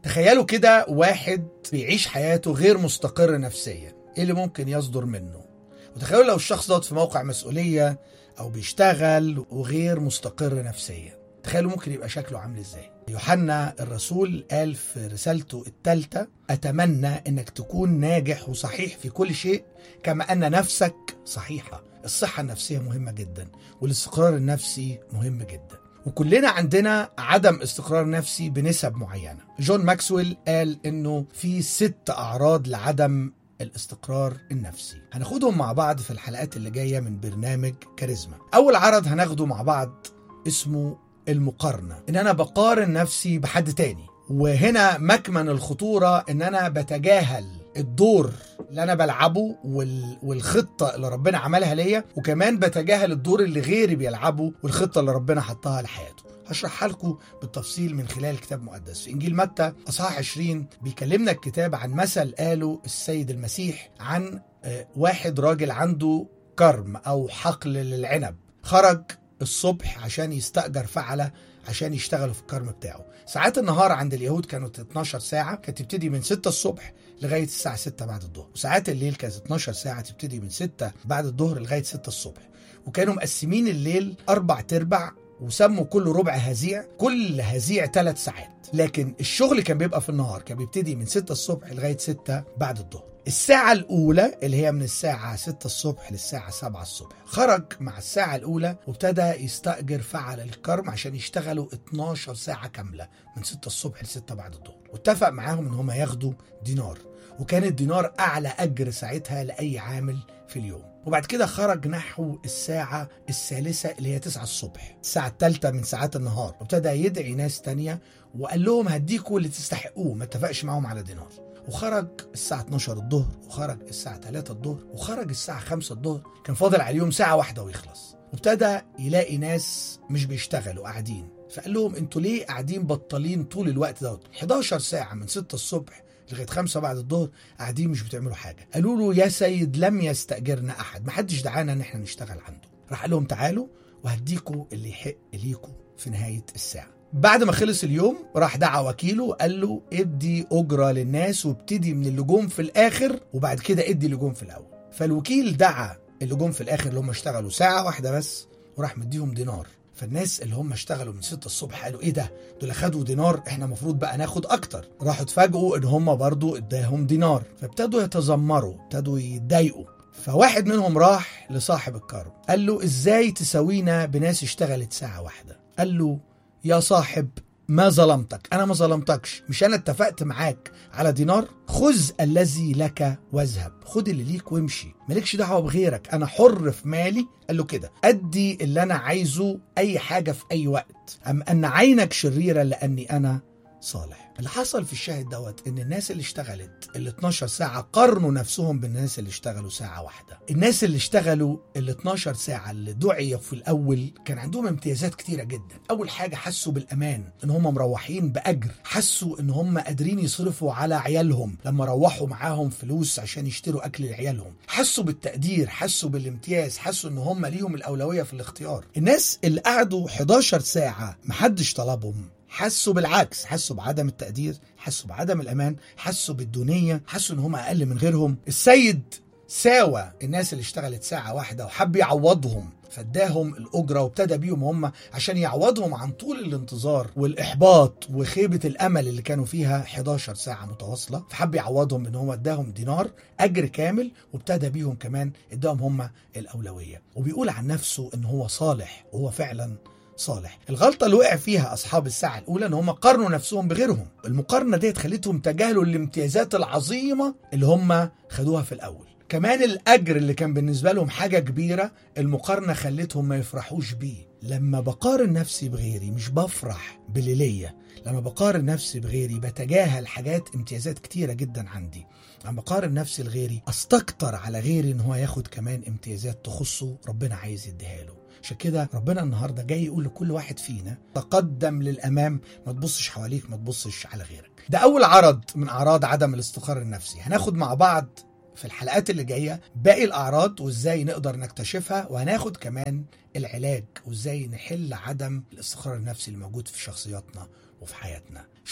تخيلوا كده واحد بيعيش حياته غير مستقر نفسيا ايه اللي ممكن يصدر منه وتخيلوا لو الشخص دوت في موقع مسؤولية او بيشتغل وغير مستقر نفسيا تخيلوا ممكن يبقى شكله عامل ازاي يوحنا الرسول قال في رسالته الثالثة أتمنى أنك تكون ناجح وصحيح في كل شيء كما أن نفسك صحيحة الصحة النفسية مهمة جدا والاستقرار النفسي مهم جدا وكلنا عندنا عدم استقرار نفسي بنسب معينة جون ماكسويل قال انه في ست اعراض لعدم الاستقرار النفسي هناخدهم مع بعض في الحلقات اللي جاية من برنامج كاريزما اول عرض هناخده مع بعض اسمه المقارنة ان انا بقارن نفسي بحد تاني وهنا مكمن الخطورة ان انا بتجاهل الدور اللي انا بلعبه وال... والخطه اللي ربنا عملها ليا وكمان بتجاهل الدور اللي غيري بيلعبه والخطه اللي ربنا حطها لحياته هشرحها لكم بالتفصيل من خلال الكتاب المقدس في انجيل متى اصحاح 20 بيكلمنا الكتاب عن مثل قاله السيد المسيح عن واحد راجل عنده كرم او حقل للعنب خرج الصبح عشان يستأجر فعلة عشان يشتغلوا في الكرم بتاعه ساعات النهار عند اليهود كانت 12 ساعة كانت تبتدي من 6 الصبح لغاية الساعة 6 بعد الظهر وساعات الليل كانت 12 ساعة تبتدي من 6 بعد الظهر لغاية 6 الصبح وكانوا مقسمين الليل أربع تربع وسموا كل ربع هزيع كل هزيع ثلاث ساعات لكن الشغل كان بيبقى في النهار كان بيبتدي من 6 الصبح لغاية 6 بعد الظهر الساعة الأولى اللي هي من الساعة 6 الصبح للساعة 7 الصبح خرج مع الساعة الأولى وابتدى يستأجر فعل الكرم عشان يشتغلوا 12 ساعة كاملة من 6 الصبح ل 6 بعد الظهر واتفق معاهم إن هم ياخدوا دينار وكان الدينار أعلى أجر ساعتها لأي عامل في اليوم وبعد كده خرج نحو الساعة الثالثة اللي هي 9 الصبح الساعة الثالثة من ساعات النهار وابتدى يدعي ناس تانية وقال لهم هديكوا اللي تستحقوه ما اتفقش معاهم على دينار وخرج الساعة 12 الظهر وخرج الساعة 3 الظهر وخرج الساعة 5 الظهر كان فاضل عليهم ساعة واحدة ويخلص وابتدى يلاقي ناس مش بيشتغلوا قاعدين فقال لهم انتوا ليه قاعدين بطالين طول الوقت دوت 11 ساعة من 6 الصبح لغايه خمسة بعد الظهر قاعدين مش بتعملوا حاجه قالوا له يا سيد لم يستاجرنا احد ما حدش دعانا ان احنا نشتغل عنده راح قال لهم تعالوا وهديكوا اللي يحق ليكوا في نهايه الساعه بعد ما خلص اليوم راح دعا وكيله وقال له ادي اجره للناس وابتدي من اللي جم في الاخر وبعد كده ادي اللي جم في الاول فالوكيل دعا اللي جم في الاخر اللي هم اشتغلوا ساعه واحده بس وراح مديهم دينار فالناس اللي هم اشتغلوا من 6 الصبح قالوا ايه ده دول خدوا دينار احنا المفروض بقى ناخد اكتر راحوا اتفاجئوا ان هم برضو اداهم دينار فابتدوا يتذمروا ابتدوا يتضايقوا فواحد منهم راح لصاحب الكرم قال له ازاي تساوينا بناس اشتغلت ساعة واحدة قال له يا صاحب ما ظلمتك انا ما ظلمتكش مش انا اتفقت معاك على دينار خذ الذي لك واذهب خد اللي ليك وامشي مالكش دعوه بغيرك انا حر في مالي قال له كده ادي اللي انا عايزه اي حاجه في اي وقت ام ان عينك شريره لاني انا صالح اللي حصل في الشاهد دوت ان الناس اللي اشتغلت ال 12 ساعه قارنوا نفسهم بالناس اللي اشتغلوا ساعه واحده الناس اللي اشتغلوا ال 12 ساعه اللي دعي في الاول كان عندهم امتيازات كتيره جدا اول حاجه حسوا بالامان ان هم مروحين باجر حسوا ان هم قادرين يصرفوا على عيالهم لما روحوا معاهم فلوس عشان يشتروا اكل لعيالهم حسوا بالتقدير حسوا بالامتياز حسوا ان هم ليهم الاولويه في الاختيار الناس اللي قعدوا 11 ساعه محدش طلبهم حسوا بالعكس حسوا بعدم التقدير حسوا بعدم الامان حسوا بالدونيه حسوا ان هم اقل من غيرهم السيد ساوى الناس اللي اشتغلت ساعه واحده وحب يعوضهم فاداهم الاجره وابتدى بيهم هم عشان يعوضهم عن طول الانتظار والاحباط وخيبه الامل اللي كانوا فيها 11 ساعه متواصله فحب يعوضهم ان هو اداهم دينار اجر كامل وابتدى بيهم كمان اداهم هم الاولويه وبيقول عن نفسه ان هو صالح وهو فعلا صالح الغلطة اللي وقع فيها أصحاب الساعة الأولى إن هم قارنوا نفسهم بغيرهم المقارنة ديت خلتهم تجاهلوا الامتيازات العظيمة اللي هم خدوها في الأول كمان الأجر اللي كان بالنسبة لهم حاجة كبيرة المقارنة خلتهم ما يفرحوش بيه لما بقارن نفسي بغيري مش بفرح باللي ليا لما بقارن نفسي بغيري بتجاهل حاجات امتيازات كتيرة جدا عندي لما بقارن نفسي لغيري استكتر على غيري ان هو ياخد كمان امتيازات تخصه ربنا عايز يديها له عشان كده ربنا النهارده جاي يقول لكل واحد فينا تقدم للامام ما تبصش حواليك ما تبصش على غيرك ده اول عرض من اعراض عدم الاستقرار النفسي هناخد مع بعض في الحلقات اللي جايه باقي الاعراض وازاي نقدر نكتشفها وهناخد كمان العلاج وازاي نحل عدم الاستقرار النفسي اللي موجود في شخصياتنا وفي حياتنا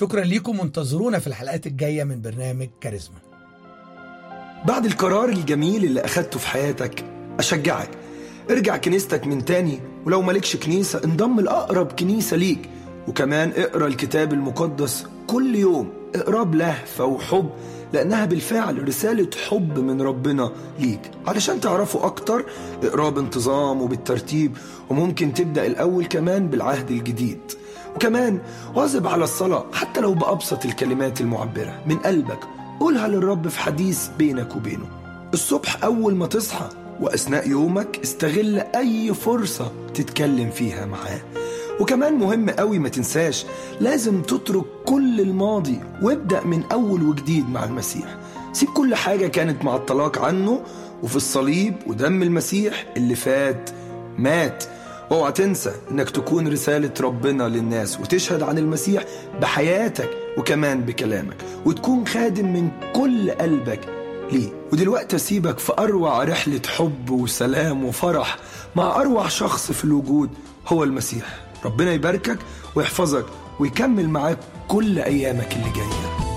شكرا ليكم وانتظرونا في الحلقات الجاية من برنامج كاريزما بعد القرار الجميل اللي أخدته في حياتك أشجعك ارجع كنيستك من تاني ولو مالكش كنيسة انضم لأقرب كنيسة ليك وكمان اقرا الكتاب المقدس كل يوم اقراه بلهفة وحب لأنها بالفعل رسالة حب من ربنا ليك علشان تعرفوا أكتر اقراه بانتظام وبالترتيب وممكن تبدأ الأول كمان بالعهد الجديد وكمان واظب على الصلاة حتى لو بأبسط الكلمات المعبرة من قلبك قولها للرب في حديث بينك وبينه الصبح أول ما تصحى وأثناء يومك استغل أي فرصة تتكلم فيها معاه وكمان مهم قوي ما تنساش لازم تترك كل الماضي وابدأ من أول وجديد مع المسيح سيب كل حاجة كانت معطلاك عنه وفي الصليب ودم المسيح اللي فات مات اوعى تنسى انك تكون رسالة ربنا للناس وتشهد عن المسيح بحياتك وكمان بكلامك وتكون خادم من كل قلبك ليه ودلوقتي اسيبك في اروع رحلة حب وسلام وفرح مع اروع شخص في الوجود هو المسيح ربنا يباركك ويحفظك ويكمل معاك كل ايامك اللي جايه